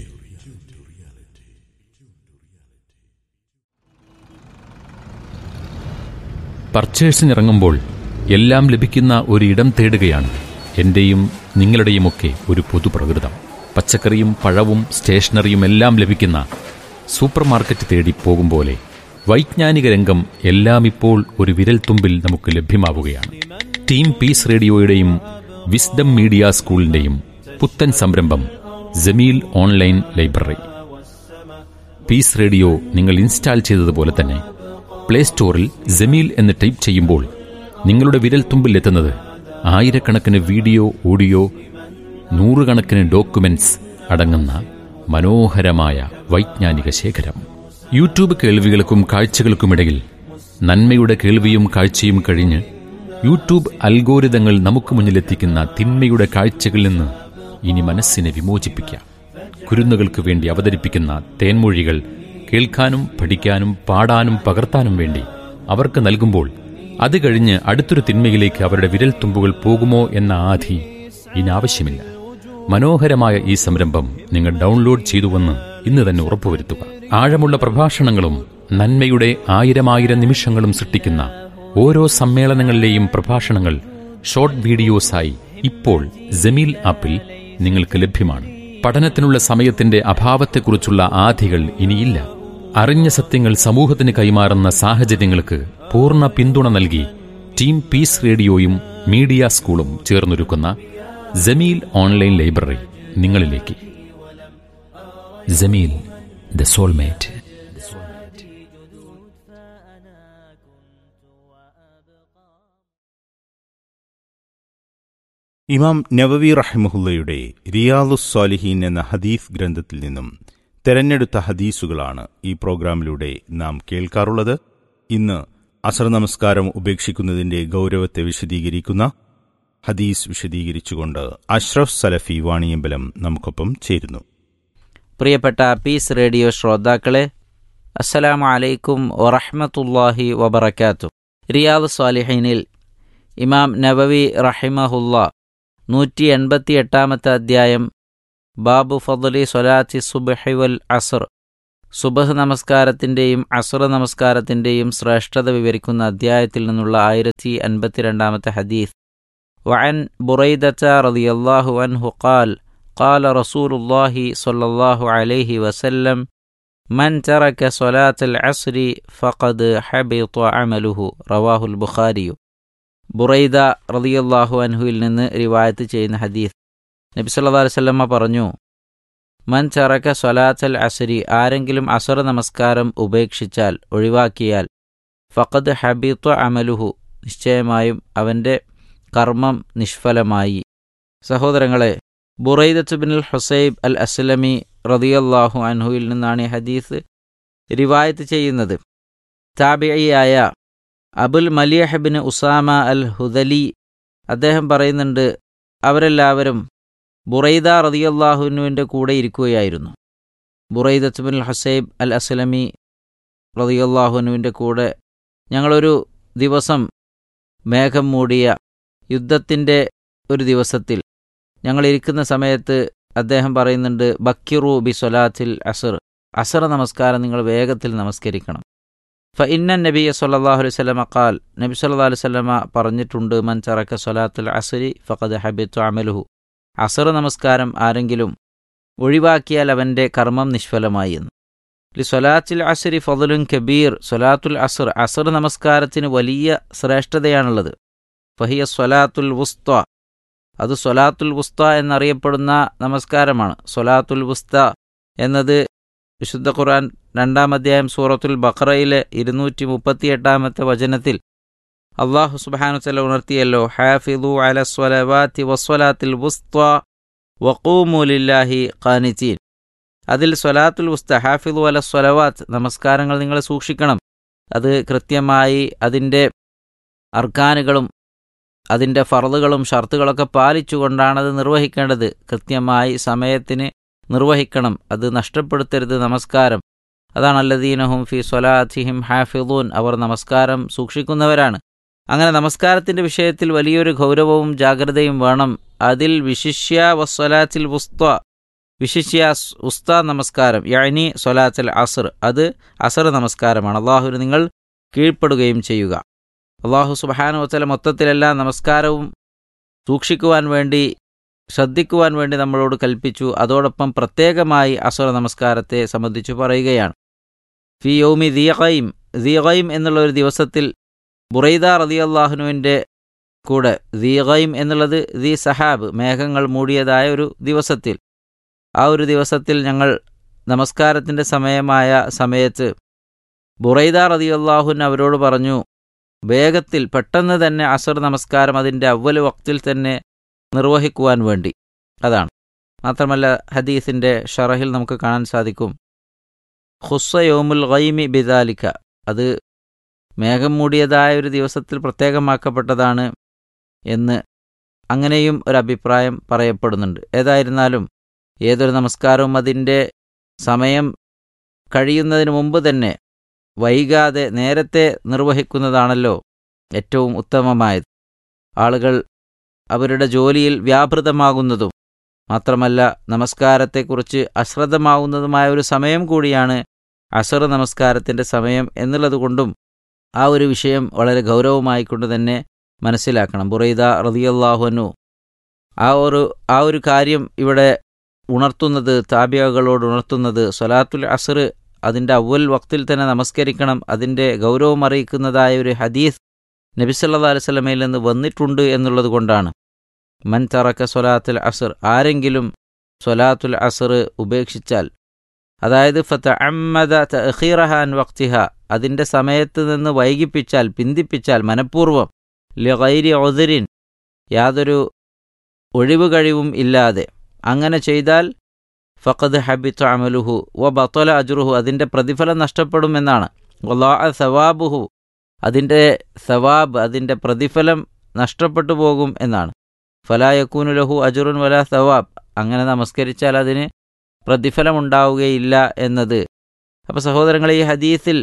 പർച്ചേഴ്സിനിറങ്ങുമ്പോൾ എല്ലാം ലഭിക്കുന്ന ഒരു ഇടം തേടുകയാണ് എന്റെയും നിങ്ങളുടെയുമൊക്കെ ഒരു പൊതുപ്രകൃതം പച്ചക്കറിയും പഴവും സ്റ്റേഷനറിയും എല്ലാം ലഭിക്കുന്ന സൂപ്പർ മാർക്കറ്റ് തേടി പോകും പോലെ വൈജ്ഞാനിക രംഗം എല്ലാം ഇപ്പോൾ ഒരു വിരൽത്തുമ്പിൽ നമുക്ക് ലഭ്യമാവുകയാണ് ടീം പീസ് റേഡിയോയുടെയും വിസ്ഡം മീഡിയ സ്കൂളിന്റെയും പുത്തൻ സംരംഭം Jameel online library peace radio നിങ്ങൾ ഇൻസ്റ്റാൾ ചെയ്തതുപോലെ തന്നെ പ്ലേ സ്റ്റോറിൽ ജമീൽ എന്ന് ടൈപ്പ് ചെയ്യുമ്പോൾ നിങ്ങളുടെ വിരൽത്തുമ്പിൽ എത്തുന്നത് ആയിരക്കണക്കിന് വീഡിയോ ഓഡിയോ നൂറുകണക്കിന് ഡോക്യുമെന്റ്സ് അടങ്ങുന്ന മനോഹരമായ വൈജ്ഞാനിക ശേഖരം യൂട്യൂബ് കേൾവികൾക്കും കാഴ്ചകൾക്കുമിടയിൽ നന്മയുടെ കേൾവിയും കാഴ്ചയും കഴിഞ്ഞ് യൂട്യൂബ് അൽഗോരിതങ്ങൾ നമുക്ക് മുന്നിലെത്തിക്കുന്ന തിന്മയുടെ കാഴ്ചകളിൽ നിന്ന് ഇനി മനസ്സിനെ വിമോചിപ്പിക്കാം കുരുന്നുകൾക്ക് വേണ്ടി അവതരിപ്പിക്കുന്ന തേൻമൊഴികൾ കേൾക്കാനും പഠിക്കാനും പാടാനും പകർത്താനും വേണ്ടി അവർക്ക് നൽകുമ്പോൾ അത് കഴിഞ്ഞ് അടുത്തൊരു തിന്മയിലേക്ക് അവരുടെ വിരൽത്തുമ്പുകൾ പോകുമോ എന്ന ആധി ഇനി ആവശ്യമില്ല മനോഹരമായ ഈ സംരംഭം നിങ്ങൾ ഡൗൺലോഡ് ചെയ്തുവെന്ന് ഇന്ന് തന്നെ ഉറപ്പുവരുത്തുക ആഴമുള്ള പ്രഭാഷണങ്ങളും നന്മയുടെ ആയിരമായിരം നിമിഷങ്ങളും സൃഷ്ടിക്കുന്ന ഓരോ സമ്മേളനങ്ങളിലെയും പ്രഭാഷണങ്ങൾ ഷോർട്ട് വീഡിയോസായി ഇപ്പോൾ ജമീൽ ആപ്പിൽ നിങ്ങൾക്ക് ലഭ്യമാണ് പഠനത്തിനുള്ള സമയത്തിന്റെ അഭാവത്തെക്കുറിച്ചുള്ള ആധികൾ ഇനിയില്ല അറിഞ്ഞ സത്യങ്ങൾ സമൂഹത്തിന് കൈമാറുന്ന സാഹചര്യങ്ങൾക്ക് പൂർണ്ണ പിന്തുണ നൽകി ടീം പീസ് റേഡിയോയും മീഡിയ സ്കൂളും ചേർന്നൊരുക്കുന്ന ജമീൽ ഓൺലൈൻ ലൈബ്രറി നിങ്ങളിലേക്ക് ജമീൽ ദ സോൾമേറ്റ് ഇമാം നവവി റഹിമുല്ലയുടെ റിയാദുസ് സാലിഹീൻ എന്ന ഹദീസ് ഗ്രന്ഥത്തിൽ നിന്നും തെരഞ്ഞെടുത്ത ഹദീസുകളാണ് ഈ പ്രോഗ്രാമിലൂടെ നാം കേൾക്കാറുള്ളത് ഇന്ന് അസർ നമസ്കാരം ഉപേക്ഷിക്കുന്നതിന്റെ ഗൗരവത്തെ വിശദീകരിക്കുന്ന ഹദീസ് വിശദീകരിച്ചുകൊണ്ട് അഷ്റഫ് സലഫി വാണിയമ്പലം നമുക്കൊപ്പം ചേരുന്നു പ്രിയപ്പെട്ട പീസ് റേഡിയോ ശ്രോതാക്കളെ അസ്സലാമു അലൈക്കും വറഹ്മത്തുള്ളാഹി വബറക്കാത്തു റിയാദ് സ്വാലിഹീനിൽ ഇമാം നബവി റഹിമഹുല്ല നൂറ്റി എൺപത്തി എട്ടാമത്തെ അധ്യായം ബാബു ഫضലി സൊലാത്തി സുബഹി വൽ അസർ സുബഹ് നമസ്കാരത്തിൻ്റെയും അസുർ നമസ്കാരത്തിൻ്റെയും ശ്രേഷ്ഠത വിവരിക്കുന്ന അധ്യായത്തിൽ നിന്നുള്ള ആയിരത്തി അൻപത്തിരണ്ടാമത്തെ ഹദീസ് وعن بريدة رضي الله عنه قال قال رسول الله صلى الله عليه وسلم من ترك صلاة العصر فقد حبط عمله رواه البخاري ബുറൈദ റളിയല്ലാഹു അൻഹുവിൽ നിന്ന് റിവായത്ത് ചെയ്യുന്ന ഹദീസ് നബി സല്ലല്ലാഹു അലൈഹി വസല്ലമ പറഞ്ഞു മൻ ചറക സ്വലാത്തൽ അസരി ആരെങ്കിലും അസറ നമസ്കാരം ഉപേക്ഷിച്ചാൽ ഒഴിവാക്കിയാൽ ഫഖദ് ഹബീത്വ അമലുഹു നിശ്ചയമായും അവൻ്റെ കർമ്മം നിഷ്ഫലമായി സഹോദരങ്ങളെ ബുറൈദത്ത് ബിൻ ഹുസൈബ് അൽ അസ്ലമി റളിയല്ലാഹു അൻഹുവിൽ നിന്നാണ് ഈ ഹദീസ് റിവായത്ത് ചെയ്യുന്നത് താബിയായ അബുൽ മലിയഹബിന് ഉസാമ അൽ ഹുദലി അദ്ദേഹം പറയുന്നുണ്ട് അവരെല്ലാവരും ബുറൈദ റതിയല്ലാഹുനുവിൻ്റെ കൂടെ ഇരിക്കുകയായിരുന്നു ബുറൈദത്ത് ബിൻ ഹസൈബ് അൽ അസ്ലമി റതിയല്ലാഹുനുവിൻ്റെ കൂടെ ഞങ്ങളൊരു ദിവസം മേഘം മൂടിയ യുദ്ധത്തിൻ്റെ ഒരു ദിവസത്തിൽ ഞങ്ങളിരിക്കുന്ന സമയത്ത് അദ്ദേഹം പറയുന്നുണ്ട് ബക്കിറു ബി സൊലാത്തിൽ അസർ അസർ നമസ്കാരം നിങ്ങൾ വേഗത്തിൽ നമസ്കരിക്കണം ഫ ഇന്ന നബി സല്ലാഹു അലൈഹി സ്വലമ ഖാൽ നബി സല്ലാ അലൈഹി സ്വലമ പറഞ്ഞിട്ടുണ്ട് മൻ ചറക്ക സൊലാത്തുൽ അസരി ഫഖദ് ഹബിത്തു അമലുഹു അസർ നമസ്കാരം ആരെങ്കിലും ഒഴിവാക്കിയാൽ അവൻ്റെ കർമ്മം നിഷ്ഫലമായി എന്ന് ലി സൊലാത്തുൽ അസരി ഫضലുൻ കബീർ സൊലാത്തുൽ അസർ അസർ നമസ്കാരത്തിന് വലിയ ശ്രേഷ്ഠതയാണുള്ളത് ഫഹിയ സൊലാത്തുൽ വുസ്ത അത് സൊലാത്തുൽ വുസ്ത എന്നറിയപ്പെടുന്ന നമസ്കാരമാണ് സൊലാത്തുൽ വുസ്ത എന്നത് വിശുദ്ധ ഖുർആൻ രണ്ടാം അധ്യായം സൂറത്തുൽ ബഖറയിലെ ഇരുന്നൂറ്റി മുപ്പത്തിയെട്ടാമത്തെ വചനത്തിൽ അള്ളാഹു സുബാനു ചല ഉണർത്തിയല്ലോ ഹാഫിദു അല സ്വലവാത്തി വസ്വലാത്തിൽ വുസ്ത വഖൂമുലില്ലാഹി ഖാനിത്തീൻ അതിൽ സ്വലാത്തുൽ വുസ്ത ഹാഫിദു അല സ്വലവാത്ത് നമസ്കാരങ്ങൾ നിങ്ങൾ സൂക്ഷിക്കണം അത് കൃത്യമായി അതിൻ്റെ അർക്കാനുകളും അതിൻ്റെ ഫറലുകളും ഷർത്തുകളൊക്കെ പാലിച്ചുകൊണ്ടാണ് അത് നിർവഹിക്കേണ്ടത് കൃത്യമായി സമയത്തിന് നിർവഹിക്കണം അത് നഷ്ടപ്പെടുത്തരുത് നമസ്കാരം അതാണ് അല്ലദീനഹും ഫി സ്വലാത്തിഹിം ഹാഫിദൂൻ അവർ നമസ്കാരം സൂക്ഷിക്കുന്നവരാണ് അങ്ങനെ നമസ്കാരത്തിൻ്റെ വിഷയത്തിൽ വലിയൊരു ഗൗരവവും ജാഗ്രതയും വേണം അതിൽ വിശിഷ്യ വസ്വലാത്തിൽ വുസ്ത വിശിഷ്യ ഉസ്ത നമസ്കാരം യഅനി സ്വലാത്തൽ അസർ അത് അസർ നമസ്കാരമാണ് അള്ളാഹുവിന് നിങ്ങൾ കീഴ്പ്പെടുകയും ചെയ്യുക അള്ളാഹു സുബാനു വത്തല മൊത്തത്തിലെല്ലാ നമസ്കാരവും സൂക്ഷിക്കുവാൻ വേണ്ടി ശ്രദ്ധിക്കുവാൻ വേണ്ടി നമ്മളോട് കൽപ്പിച്ചു അതോടൊപ്പം പ്രത്യേകമായി അസുര നമസ്കാരത്തെ സംബന്ധിച്ചു പറയുകയാണ് ഫി യൗമി ദിയഖൈം ദിയഖൈം എന്നുള്ള ഒരു ദിവസത്തിൽ ബുറൈദ റതി അള്ളാഹുനുവിൻ്റെ കൂടെ ദിയഖൈം എന്നുള്ളത് ദി സഹാബ് മേഘങ്ങൾ മൂടിയതായ ഒരു ദിവസത്തിൽ ആ ഒരു ദിവസത്തിൽ ഞങ്ങൾ നമസ്കാരത്തിൻ്റെ സമയമായ സമയത്ത് ബുറൈദ റതി അള്ളാഹുൻ അവരോട് പറഞ്ഞു വേഗത്തിൽ പെട്ടെന്ന് തന്നെ അസർ നമസ്കാരം അതിൻ്റെ അവല് വക്തിൽ തന്നെ നിർവഹിക്കുവാൻ വേണ്ടി അതാണ് മാത്രമല്ല ഹദീസിൻ്റെ ഷറഹിൽ നമുക്ക് കാണാൻ സാധിക്കും ഹുസ്സയോമുൽ ഗൈമി ബിദാലിക്ക അത് മേഘം മൂടിയതായ ഒരു ദിവസത്തിൽ പ്രത്യേകമാക്കപ്പെട്ടതാണ് എന്ന് അങ്ങനെയും ഒരു അഭിപ്രായം പറയപ്പെടുന്നുണ്ട് ഏതായിരുന്നാലും ഏതൊരു നമസ്കാരവും അതിൻ്റെ സമയം കഴിയുന്നതിന് മുമ്പ് തന്നെ വൈകാതെ നേരത്തെ നിർവഹിക്കുന്നതാണല്ലോ ഏറ്റവും ഉത്തമമായത് ആളുകൾ അവരുടെ ജോലിയിൽ വ്യാപൃതമാകുന്നതും മാത്രമല്ല നമസ്കാരത്തെക്കുറിച്ച് അശ്രദ്ധമാവുന്നതുമായ ഒരു സമയം കൂടിയാണ് അസർ നമസ്കാരത്തിൻ്റെ സമയം എന്നുള്ളതുകൊണ്ടും ആ ഒരു വിഷയം വളരെ ഗൗരവമായിക്കൊണ്ട് തന്നെ മനസ്സിലാക്കണം ബുറൈദ റതിയല്ലാഹുനു ആ ഒരു ആ ഒരു കാര്യം ഇവിടെ ഉണർത്തുന്നത് താബിയകളോട് ഉണർത്തുന്നത് സൊലാത്തുൽ അസർ അതിൻ്റെ അവൽ വക്തിൽ തന്നെ നമസ്കരിക്കണം അതിൻ്റെ ഗൗരവം അറിയിക്കുന്നതായ ഒരു ഹദീസ് നബി സല്ലല്ലാഹു അലൈഹി വസല്ലമയിൽ നിന്ന് വന്നിട്ടുണ്ട് എന്നുള്ളത് കൊണ്ടാണ് മൻ തറക്ക സ്വലാത്തുൽ അസർ ആരെങ്കിലും സ്വലാത്തുൽ അസർ ഉപേക്ഷിച്ചാൽ അതായത് ഫത്ത അമ്മദ തഖീറഹാൻ വക്തിഹ അതിൻ്റെ സമയത്ത് നിന്ന് വൈകിപ്പിച്ചാൽ പിന്തിപ്പിച്ചാൽ മനഃപൂർവ്വം ലഗൈരി ഒതിരിൻ യാതൊരു ഒഴിവ് കഴിവും ഇല്ലാതെ അങ്ങനെ ചെയ്താൽ ഫഖദ് ഹബിത്ത് അമലുഹു വ ബത്തോല അജുറുഹു അതിൻ്റെ പ്രതിഫലം നഷ്ടപ്പെടുമെന്നാണ് വല്ലാ സവാബുഹു അതിൻ്റെ സവാബ് അതിൻ്റെ പ്രതിഫലം നഷ്ടപ്പെട്ടു പോകും എന്നാണ് ഫലായക്കൂനു ലഹു അജുറുൻ വല സവാബ് അങ്ങനെ നമസ്കരിച്ചാൽ അതിന് പ്രതിഫലമുണ്ടാവുകയില്ല എന്നത് അപ്പോൾ സഹോദരങ്ങളെ ഈ ഹദീസിൽ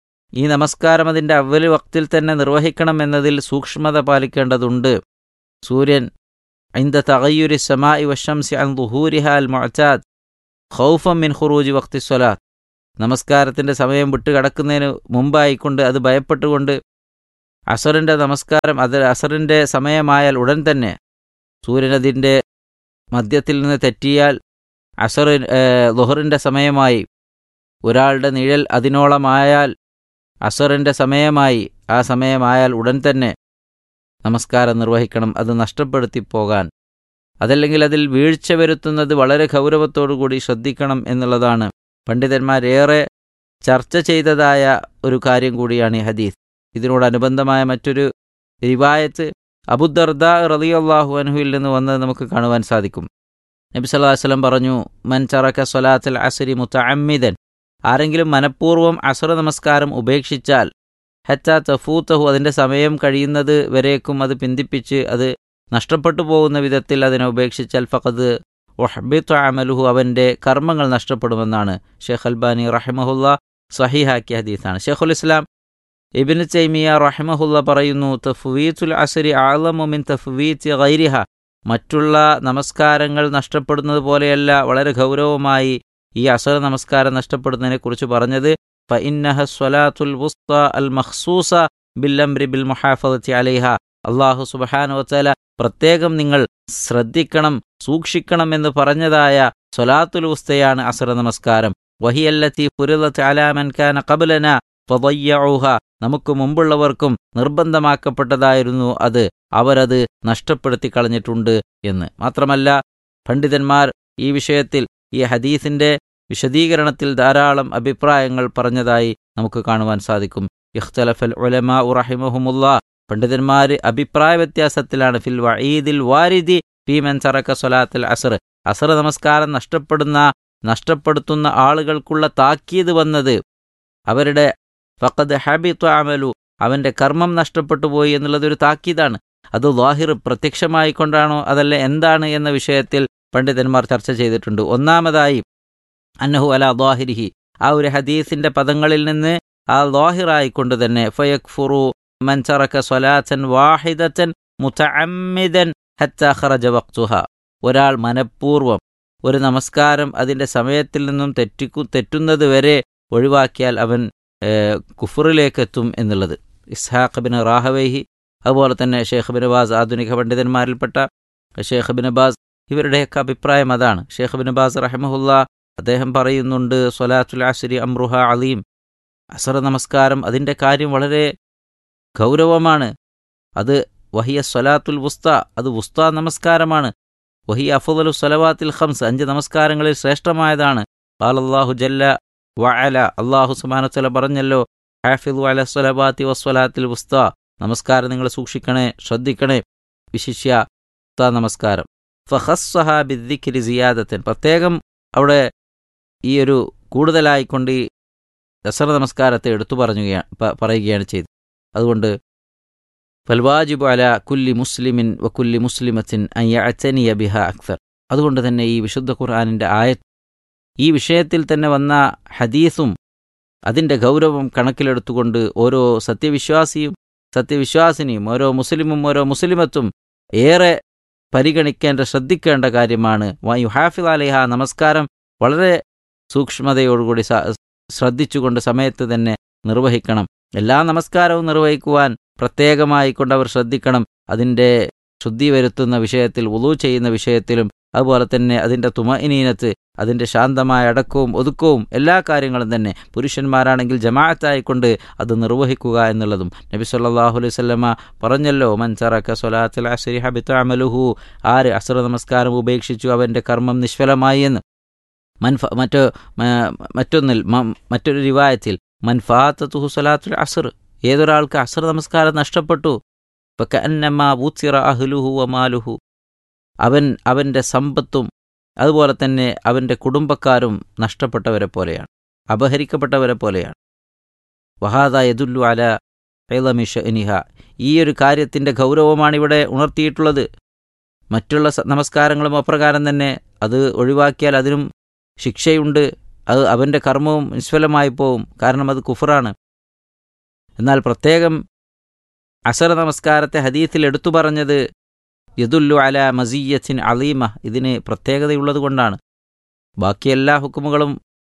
ഈ നമസ്കാരം അതിൻ്റെ അവല് വക്തിൽ തന്നെ നിർവഹിക്കണം എന്നതിൽ സൂക്ഷ്മത പാലിക്കേണ്ടതുണ്ട് സൂര്യൻ ഐന്ദ തകയ്യുരി സമായി വശംസി അൻ ദുഹൂരിഹ അൽ മൊച്ചാദ് ഖൗഫം മിൻ ഖുറൂജി വക്തി സ്വലാത്ത് നമസ്കാരത്തിൻ്റെ സമയം വിട്ട് കടക്കുന്നതിന് മുമ്പായിക്കൊണ്ട് അത് ഭയപ്പെട്ടുകൊണ്ട് അസറിൻ്റെ നമസ്കാരം അത് അസറിൻ്റെ സമയമായാൽ ഉടൻ തന്നെ സൂര്യൻ അതിൻ്റെ മധ്യത്തിൽ നിന്ന് തെറ്റിയാൽ അസർ ലുഹറിൻ്റെ സമയമായി ഒരാളുടെ നിഴൽ അതിനോളമായാൽ അസറിൻ്റെ സമയമായി ആ സമയമായാൽ ഉടൻ തന്നെ നമസ്കാരം നിർവഹിക്കണം അത് നഷ്ടപ്പെടുത്തി പോകാൻ അതല്ലെങ്കിൽ അതിൽ വീഴ്ച വരുത്തുന്നത് വളരെ ഗൗരവത്തോടുകൂടി ശ്രദ്ധിക്കണം എന്നുള്ളതാണ് പണ്ഡിതന്മാരേറെ ചർച്ച ചെയ്തതായ ഒരു കാര്യം കൂടിയാണ് ഈ ഹദീസ് ഇതിനോടനുബന്ധമായ മറ്റൊരു റിവായത്ത് അബുദർദ റളിയല്ലാഹു അൻഹുവിൽ നിന്ന് വന്നത് നമുക്ക് കാണുവാൻ സാധിക്കും നബി സല്ലല്ലാഹു അലൈഹി വസല്ലം പറഞ്ഞു മൻ ചറക സ്വലാത്തുൽ അസ്രി മുതഅമ്മിദൻ ആരെങ്കിലും മനഃപൂർവ്വം അസുര നമസ്കാരം ഉപേക്ഷിച്ചാൽ ഹത്ത തഫൂത്തഹു അതിൻ്റെ സമയം കഴിയുന്നത് വരേക്കും അത് പിന്തിപ്പിച്ച് അത് നഷ്ടപ്പെട്ടു പോകുന്ന വിധത്തിൽ അതിനെ ഉപേക്ഷിച്ചാൽ ഫഖദ് ഒഹബിത്ത് അമലുഹു അവൻ്റെ കർമ്മങ്ങൾ നഷ്ടപ്പെടുമെന്നാണ് ഷെയ്ഖ് അൽബാനി റഹിമഹുല്ല സഹിഹാക്കിയ ഹദീസാണ് ഷെയ്ഖുൽ ഇസ്ലാം ഇബിൻ തൈമിയ റഹിമഹുല്ല പറയുന്നു തഫ്വീത്തുൽ അസരി ആലമുമിൻ തഫ്വീത്ത് ഗൈരിഹ മറ്റുള്ള നമസ്കാരങ്ങൾ നഷ്ടപ്പെടുന്നത് പോലെയല്ല വളരെ ഗൗരവമായി ഈ അസർ നമസ്കാരം നഷ്ടപ്പെടുന്നതിനെക്കുറിച്ച് പറഞ്ഞത് ഫഇന്നഹ സ്വലാത്തുൽ വുസ്ത അൽ മഖ്സൂസ ബില്ലംരി ബിൽ മുഹാഫദത്തി അലൈഹ അള്ളാഹു സുബ്ഹാനഹു വതആല പ്രത്യേകം നിങ്ങൾ ശ്രദ്ധിക്കണം സൂക്ഷിക്കണം എന്ന് പറഞ്ഞതായ സ്വലാത്തുൽ വുസ്തയാണ് അസർ നമസ്കാരം വഹിയല്ലത്തി ഫുരിദത്ത് അലാ മൻ കാന ഖബ്ലന ഫദയ്യഊഹ നമുക്ക് മുമ്പുള്ളവർക്കും നിർബന്ധമാക്കപ്പെട്ടതായിരുന്നു അത് അവരത് നഷ്ടപ്പെടുത്തി കളഞ്ഞിട്ടുണ്ട് എന്ന് മാത്രമല്ല പണ്ഡിതന്മാർ ഈ വിഷയത്തിൽ ഈ ഹദീസിന്റെ വിശദീകരണത്തിൽ ധാരാളം അഭിപ്രായങ്ങൾ പറഞ്ഞതായി നമുക്ക് കാണുവാൻ സാധിക്കും ഇഖ്തലഫൽ ഉലമാ റഹിമഹുമുല്ല പണ്ഡിതന്മാർ അഭിപ്രായ വ്യത്യാസത്തിലാണ് ഫിൽ വഈദിൽ വാരിദി പീമൻ സറക്ക സ്വലാത്തുൽ അസർ അസർ നമസ്കാരം നഷ്ടപ്പെടുന്ന നഷ്ടപ്പെടുത്തുന്ന ആളുകൾക്കുള്ള താക്കീത് വന്നത് അവരുടെ ഫഖദ് ഹാബിത്തു അമലു അവന്റെ കർമ്മം നഷ്ടപ്പെട്ടു പോയി എന്നുള്ളത് ഒരു താക്കീതാണ് അത് ലാഹിർ പ്രത്യക്ഷമായിക്കൊണ്ടാണോ അതല്ല എന്താണ് എന്ന വിഷയത്തിൽ പണ്ഡിതന്മാർ ചർച്ച ചെയ്തിട്ടുണ്ട് ഒന്നാമതായി അന്നഹു അല ലാഹിരിഹി ആ ഒരു ഹദീസിന്റെ പദങ്ങളിൽ നിന്ന് ആ ലാഹിറായിക്കൊണ്ട് തന്നെ ഫയക്ഫുറു മൻ ചറക സ്വലാത്തൻ വാഹിദത്തൻ മുതഅമ്മിദൻ ഹത്ത ഖറജ വഖ്തുഹ ഒരാൾ മനഃപൂർവ്വം ഒരു നമസ്കാരം അതിന്റെ സമയത്തിൽ നിന്നും തെറ്റിക്കു തെറ്റുന്നത് വരെ ഒഴിവാക്കിയാൽ അവൻ കുഫറിലേക്ക് എത്തും എന്നുള്ളത് ഇസ്ഹാഖ് ബിൻ റാഹവേഹി അതുപോലെ തന്നെ ഷേഖ് ബിൻ ബാസ് ആധുനിക പണ്ഡിതന്മാരിൽപ്പെട്ട ഷേഖ് ബിൻ ബാസ് ഇവരുടെയൊക്കെ അഭിപ്രായം അതാണ് ഷേഖ് ബിൻ ബാസ് റഹമുല്ല അദ്ദേഹം പറയുന്നുണ്ട് സ്വലാത്തുൽ അസ്രി അമ്രുഹ അലീം അസർ നമസ്കാരം അതിൻ്റെ കാര്യം വളരെ ഗൗരവമാണ് അത് വഹിയ സ്വലാത്തുൽ വുസ്ത അത് വുസ്ത നമസ്കാരമാണ് വഹിയ അഫുദലു സ്വലവാത്തിൽ ഖംസ് അഞ്ച് നമസ്കാരങ്ങളിൽ ശ്രേഷ്ഠമായതാണ് അള്ളാഹു ജല്ല വഅല അള്ളാഹു സുബാനത്തല പറഞ്ഞല്ലോ ഹാഫിദു അല സ്വലബാത്തി വസ്വലാത്തിൽ വുസ്ത നമസ്കാരം നിങ്ങൾ സൂക്ഷിക്കണേ ശ്രദ്ധിക്കണേ വിശിഷ്യ ഉസ്ത നമസ്കാരം ഫഹസ്സഹ ബിദ്ദിഖിരി സിയാദത്തൻ പ്രത്യേകം അവിടെ ഈ ഒരു കൂടുതലായിക്കൊണ്ട് ഈ ദസറ നമസ്കാരത്തെ എടുത്തു പറഞ്ഞുകയാണ് പറയുകയാണ് ചെയ്തത് അതുകൊണ്ട് ഫൽവാജിബു അല കുല്ലി മുസ്ലിമിൻ വ കുല്ലി മുസ്ലിമത്തിൻ അയ്യഅത്തനിയ ബിഹ അക്സർ അതുകൊണ്ട് തന്നെ ഈ വിശുദ്ധ ഖുർആാനിൻ്റെ ആയത്ത് ഈ വിഷയത്തിൽ തന്നെ വന്ന ഹദീസും അതിൻ്റെ ഗൗരവം കണക്കിലെടുത്തുകൊണ്ട് ഓരോ സത്യവിശ്വാസിയും സത്യവിശ്വാസിനിയും ഓരോ മുസ്ലിമും ഓരോ മുസ്ലിമത്തും ഏറെ പരിഗണിക്കേണ്ട ശ്രദ്ധിക്കേണ്ട കാര്യമാണ് വായു ഹാഫിദ് അലിഹ നമസ്കാരം വളരെ സൂക്ഷ്മതയോടുകൂടി ശ്രദ്ധിച്ചുകൊണ്ട് സമയത്ത് തന്നെ നിർവഹിക്കണം എല്ലാ നമസ്കാരവും നിർവഹിക്കുവാൻ പ്രത്യേകമായി കൊണ്ട് അവർ ശ്രദ്ധിക്കണം അതിൻ്റെ ശുദ്ധി വരുത്തുന്ന വിഷയത്തിൽ ഉളു ചെയ്യുന്ന വിഷയത്തിലും അതുപോലെ തന്നെ അതിൻ്റെ തുമഇനീനത്ത് അതിൻ്റെ ശാന്തമായ അടക്കവും ഒതുക്കവും എല്ലാ കാര്യങ്ങളും തന്നെ പുരുഷന്മാരാണെങ്കിൽ ജമാഅത്തായിക്കൊണ്ട് അത് നിർവഹിക്കുക എന്നുള്ളതും നബി സല്ലല്ലാഹു അലൈഹി വസല്ലമ പറഞ്ഞല്ലോ മൻ തറക സ്വലാത്തുൽ അസ്രി ഹബിത അമലുഹു ആര് അസ്ര നമസ്കാരം ഉപേക്ഷിച്ചു അവൻ്റെ കർമ്മം നിഷ്ഫലമായി എന്ന് മൻഫ മറ്റു മ- മറ്റൊന്നിൽ മ- മറ്റൊരു റിവായത്തിൽ മൻഫാത്തുഹു സ്വലാത്തുൽ അസ്ർ ഏതൊരാൾക്ക് അസ്ര നമസ്കാരം നഷ്ടപ്പെട്ടു ഫക്കഅന്നമാ ബൂത്തിറ അഹ്ലുഹു വമാലുഹു അവൻ അവൻ്റെ സമ്പത്തും അതുപോലെ തന്നെ അവൻ്റെ കുടുംബക്കാരും നഷ്ടപ്പെട്ടവരെ പോലെയാണ് അപഹരിക്കപ്പെട്ടവരെ പോലെയാണ് വഹാദ യദുല്ലു അല ഇളമിഷ ഇനിഹ ഈ ഒരു കാര്യത്തിൻ്റെ ഗൗരവമാണ് ഇവിടെ ഉണർത്തിയിട്ടുള്ളത് മറ്റുള്ള സ- നമസ്കാരങ്ങളും അപ്രകാരം തന്നെ അത് ഒഴിവാക്കിയാൽ അതിനും ശിക്ഷയുണ്ട് അത് അവൻ്റെ കർമ്മവും നിഷ്ഫലമായി പോവും കാരണം അത് കുഫറാണ് എന്നാൽ പ്രത്യേകം അസർ നമസ്കാരത്തെ ഹദീത്തിൽ എടുത്തു പറഞ്ഞത് യദുല്ലു അല മസീയത്തിൻ അലീമ ഇതിന് പ്രത്യേകതയുള്ളത് കൊണ്ടാണ് ബാക്കി എല്ലാ ഹുക്കുമുകളും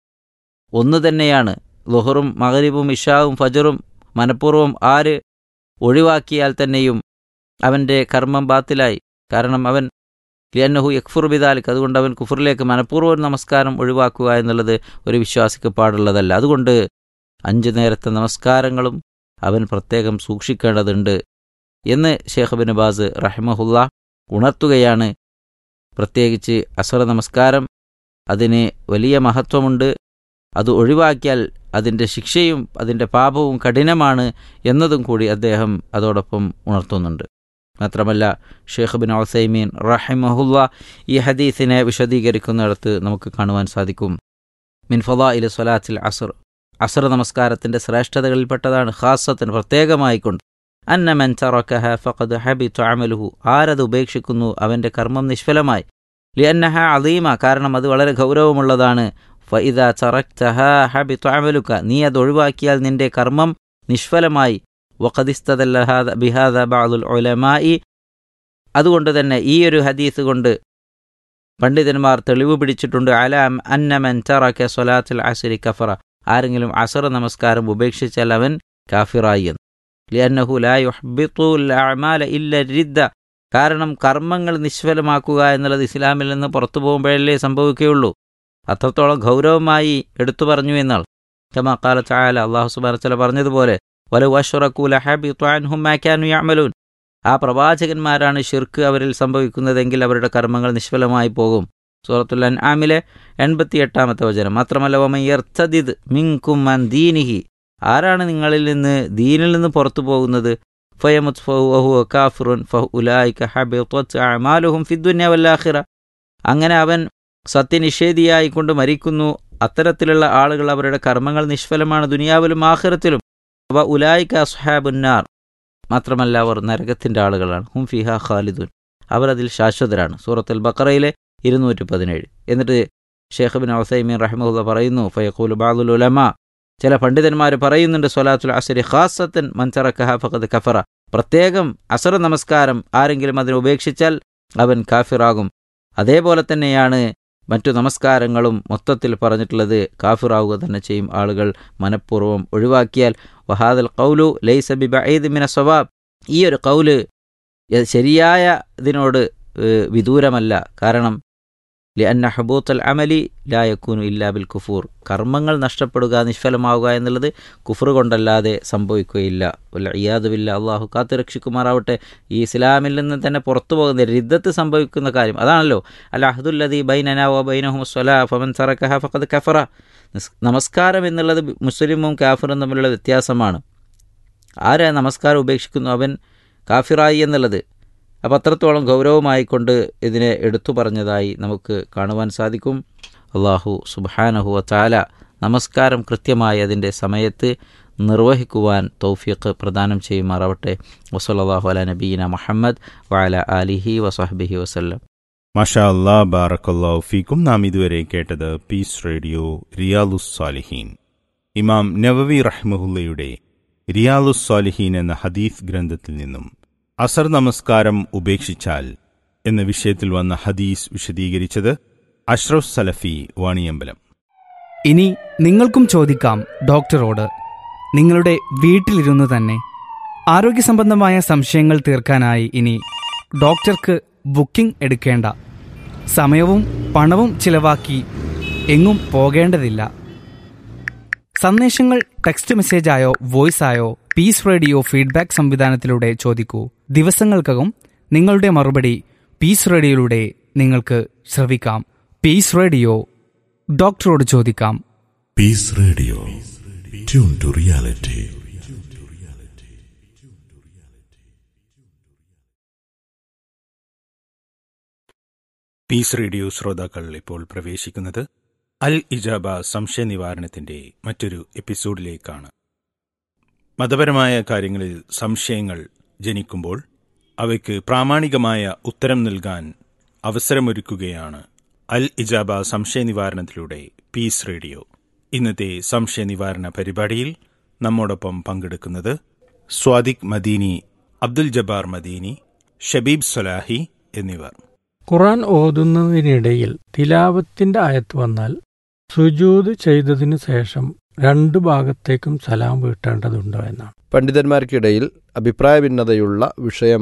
ഒന്ന് തന്നെയാണ് ലുഹറും മഗരിബും ഇഷാവും ഫജറും മനഃപൂർവ്വം ആര് ഒഴിവാക്കിയാൽ തന്നെയും അവൻ്റെ കർമ്മം ബാത്തിലായി കാരണം അവൻ ലിയന്നഹു യക്ഫുർ ബിദാലിക് അതുകൊണ്ട് അവൻ കുഫറിലേക്ക് മനഃപൂർവ്വം നമസ്കാരം ഒഴിവാക്കുക എന്നുള്ളത് ഒരു വിശ്വാസിക്ക് പാടുള്ളതല്ല അതുകൊണ്ട് അഞ്ചു നേരത്തെ നമസ്കാരങ്ങളും അവൻ പ്രത്യേകം സൂക്ഷിക്കേണ്ടതുണ്ട് എന്ന് ഷേഖ് ബിൻ ബാസ് റഹ്മഹുല്ല ഉണർത്തുകയാണ് പ്രത്യേകിച്ച് അസറ നമസ്കാരം അതിന് വലിയ മഹത്വമുണ്ട് അത് ഒഴിവാക്കിയാൽ അതിൻ്റെ ശിക്ഷയും അതിൻ്റെ പാപവും കഠിനമാണ് എന്നതും കൂടി അദ്ദേഹം അതോടൊപ്പം ഉണർത്തുന്നുണ്ട് മാത്രമല്ല ഷേഖ് ബിൻ ഔസൈമീൻ റഹിമഹുല്ല ഈ ഹദീസിനെ വിശദീകരിക്കുന്നിടത്ത് നമുക്ക് കാണുവാൻ സാധിക്കും മിൻ ഫലാ ഇല സ്വലാത്തിൽ അസർ അസർ നമസ്കാരത്തിൻ്റെ ശ്രേഷ്ഠതകളിൽപ്പെട്ടതാണ് ഖാസത്തിന് പ്രത്യേകമായിക്കൊണ്ട് അന്ന മൻ തറക്കഹ ഫഖദ് ഹബിതു അമലുഹു ആരത് ഉപേക്ഷിക്കുന്നു അവൻ്റെ കർമ്മം നിഷ്ഫലമായി ലിയന്നഹ അലീമ കാരണം അത് വളരെ ഗൗരവമുള്ളതാണ് ഫഇദ തറക്തഹ ഹബിതു അമലുക നീ അത് ഒഴിവാക്കിയാൽ നിന്റെ കർമ്മം നിഷ്ഫലമായി വഖദിസ്തദല്ല ഹാദ ബിഹാദ ബഅദുൽ ഉലമായി അതുകൊണ്ട് തന്നെ ഈ ഒരു ഹദീസ് കൊണ്ട് പണ്ഡിതന്മാർ തെളിവ് പിടിച്ചിട്ടുണ്ട് അല അന്നമൻ തറക സ്വലാത്തുൽ അസ്രി കഫറ ആരെങ്കിലും അസർ നമസ്കാരം ഉപേക്ഷിച്ചാൽ അവൻ കാഫിറായി എന്ന് ലിയന്നഹു ലാ യുഹ്ബിത്തുൽ അഅമാല ഇല്ല റിദ്ദ കാരണം കർമ്മങ്ങൾ നിഷ്ഫലമാക്കുക എന്നുള്ളത് ഇസ്ലാമിൽ നിന്ന് പുറത്തു പോകുമ്പോഴല്ലേ സംഭവിക്കുകയുള്ളൂ അത്രത്തോളം ഗൗരവമായി എടുത്തു പറഞ്ഞു എന്നാൾ കമാ കാല ചായാല അള്ളാഹു സുബാന പറഞ്ഞതുപോലെ വല വഷറക്കൂല ഹാബിത്വാൻഹുമാക്കാനു യാമലൂൻ ആ പ്രവാചകന്മാരാണ് ഷിർക്ക് അവരിൽ സംഭവിക്കുന്നതെങ്കിൽ അവരുടെ കർമ്മങ്ങൾ നിഷ്ഫലമായി പോകും സൂറത്തുൽ അൻആമിലെ എൺപത്തി എട്ടാമത്തെ വചനം മാത്രമല്ല വമയർത്തദിദ് മിങ്കും അൻ ദീനിഹി ആരാണ് നിങ്ങളിൽ നിന്ന് ദീനിൽ നിന്ന് പുറത്തു പോകുന്നത് ഫയമുത് ഫഹു കാഫിറുൻ ഫഹു ഉലായിക ഹബിത്വത് അമാലുഹും ഫിദ്ദുന്യ വല്ലാഖിറ അങ്ങനെ അവൻ സത്യനിഷേധിയായി കൊണ്ട് മരിക്കുന്നു അത്തരത്തിലുള്ള ആളുകൾ അവരുടെ കർമ്മങ്ങൾ നിഷ്ഫലമാണ് ദുനിയാവിലും ആഖിറത്തിലും അവ ഉലായിക അസ്ഹാബുന്നാർ മാത്രമല്ല അവർ നരകത്തിൻ്റെ ആളുകളാണ് ഹും ഫിഹ ഖാലിദുൻ അവർ അതിൽ ശാശ്വതരാണ് സൂറത്തുൽ ബക്കറയിലെ ഇരുന്നൂറ്റി പതിനേഴ് എന്നിട്ട് ഷേഖ് ബിൻ ഔസൈമീൻ റഹ്മുല്ല പറയുന്നു ഫയഖൂൽ ബാദുൽ ഉലമ ചില പണ്ഡിതന്മാർ പറയുന്നുണ്ട് സ്വലാത്തുൽ അസരി ഖാസത്തൻ മൻസറക്കഹ ഫഖദ് കഫറ പ്രത്യേകം അസർ നമസ്കാരം ആരെങ്കിലും അതിനെ ഉപേക്ഷിച്ചാൽ അവൻ കാഫിറാകും അതേപോലെ തന്നെയാണ് മറ്റു നമസ്കാരങ്ങളും മൊത്തത്തിൽ പറഞ്ഞിട്ടുള്ളത് കാഫിറാവുക തന്നെ ചെയ്യും ആളുകൾ മനഃപൂർവ്വം ഒഴിവാക്കിയാൽ വഹാദൽ കൗലു ലൈസ ബി ബഈദ് മിന സ്വവാബ് ഈ ഒരു കൗല് യ- ശരിയായ ഇതിനോട് ഏഹ്, വിദൂരമല്ല കാരണം ലിഅന്ന ഹബൂത്തൽ അമലി ലാ യക്കൂനു ഇല്ലാ ബിൽ കുഫൂർ കർമ്മങ്ങൾ നഷ്ടപ്പെടുക നിഷ്ഫലമാവുക എന്നുള്ളത് കുഫർ കൊണ്ടല്ലാതെ സംഭവിക്കുകയില്ല ഇയാദുവില്ല അള്ളാഹു കാത്തു രക്ഷിക്കുമാറാവട്ടെ ഈ ഇസ്ലാമിൽ നിന്ന് തന്നെ പുറത്തു പോകുന്ന റിദ്ദത്ത് സംഭവിക്കുന്ന കാര്യം അതാണല്ലോ അൽ അഹദുല്ലദി ബൈനന വ ബൈനഹും സ്വലാ ഫമൻ തറക്കഹ ഫഖദ് കഫറ നിസ്- നമസ്കാരം എന്നുള്ളത് മുസ്ലിമും കാഫിറും തമ്മിലുള്ള വ്യത്യാസമാണ് ആരെ നമസ്കാരം ഉപേക്ഷിക്കുന്നു അവൻ കാഫിറായി എന്നുള്ളത് അപ്പം അത്രത്തോളം ഗൗരവമായിക്കൊണ്ട് ഇതിനെ എടുത്തു പറഞ്ഞതായി നമുക്ക് കാണുവാൻ സാധിക്കും അള്ളാഹു സുബാനഹു താല നമസ്കാരം കൃത്യമായി അതിൻ്റെ സമയത്ത് നിർവഹിക്കുവാൻ തൗഫീഖ് പ്രദാനം ചെയ്യുമാറാവട്ടെ വസല്ലാഹു അല നബീന മുഹമ്മദ് വഅല ആലിഹി വസഹബിഹി വസല്ലം മഷാ അല്ലാ ബാറക്കല്ലാഹു ഫീക്കും നാം ഇതുവരെ കേട്ടത് പീസ് റേഡിയോ റിയാലുസ് സാലിഹീൻ ഇമാം നവവി റഹ്മുല്ലയുടെ റിയാലുസ് സാലിഹീൻ എന്ന ഹദീസ് ഗ്രന്ഥത്തിൽ നിന്നും അസർ നമസ്കാരം ഉപേക്ഷിച്ചാൽ എന്ന വിഷയത്തിൽ വന്ന ഹദീസ് വിശദീകരിച്ചത് അഷ്റഫ് സലഫി വാണിയമ്പലം ഇനി നിങ്ങൾക്കും ചോദിക്കാം ഡോക്ടറോട് നിങ്ങളുടെ വീട്ടിലിരുന്ന് തന്നെ ആരോഗ്യസംബന്ധമായ സംശയങ്ങൾ തീർക്കാനായി ഇനി ഡോക്ടർക്ക് ബുക്കിംഗ് എടുക്കേണ്ട സമയവും പണവും ചിലവാക്കി എങ്ങും പോകേണ്ടതില്ല സന്ദേശങ്ങൾ ടെക്സ്റ്റ് മെസ്സേജായോ വോയിസായോ പീസ് റേഡിയോ ഫീഡ്ബാക്ക് സംവിധാനത്തിലൂടെ ചോദിക്കൂ ദിവസങ്ങൾക്കകം നിങ്ങളുടെ മറുപടി പീസ് റേഡിയോയിലൂടെ നിങ്ങൾക്ക് ശ്രവിക്കാം പീസ് റേഡിയോ ഡോക്ടറോട് ചോദിക്കാം Peace Radio. Tune to reality. Peace radio ശ്രോതാക്കൾ ഇപ്പോൾ പ്രവേശിക്കുന്നത് അൽ ഇജാബ സംശയ നിവാരണത്തിന്റെ മറ്റൊരു എപ്പിസോഡിലേക്കാണ് മതപരമായ കാര്യങ്ങളിൽ സംശയങ്ങൾ ജനിക്കുമ്പോൾ അവയ്ക്ക് പ്രാമാണികമായ ഉത്തരം നൽകാൻ അവസരമൊരുക്കുകയാണ് അൽ ഇജാബ സംശയ നിവാരണത്തിലൂടെ പീസ് റേഡിയോ ഇന്നത്തെ സംശയ നിവാരണ പരിപാടിയിൽ നമ്മോടൊപ്പം പങ്കെടുക്കുന്നത് സ്വാദിഖ് മദീനി അബ്ദുൽ ജബ്ബാർ മദീനി ഷബീബ് സലാഹി എന്നിവർ ഖുറാൻ ഓതുന്നതിനിടയിൽ തിലാവത്തിന്റെ ആയത്ത് വന്നാൽ സുജൂത് ചെയ്തതിനു ശേഷം രണ്ടു ഭാഗത്തേക്കും സലാം വീട്ടേണ്ടതുണ്ടോ എന്നാണ് പണ്ഡിതന്മാർക്കിടയിൽ അഭിപ്രായ ഭിന്നതയുള്ള വിഷയം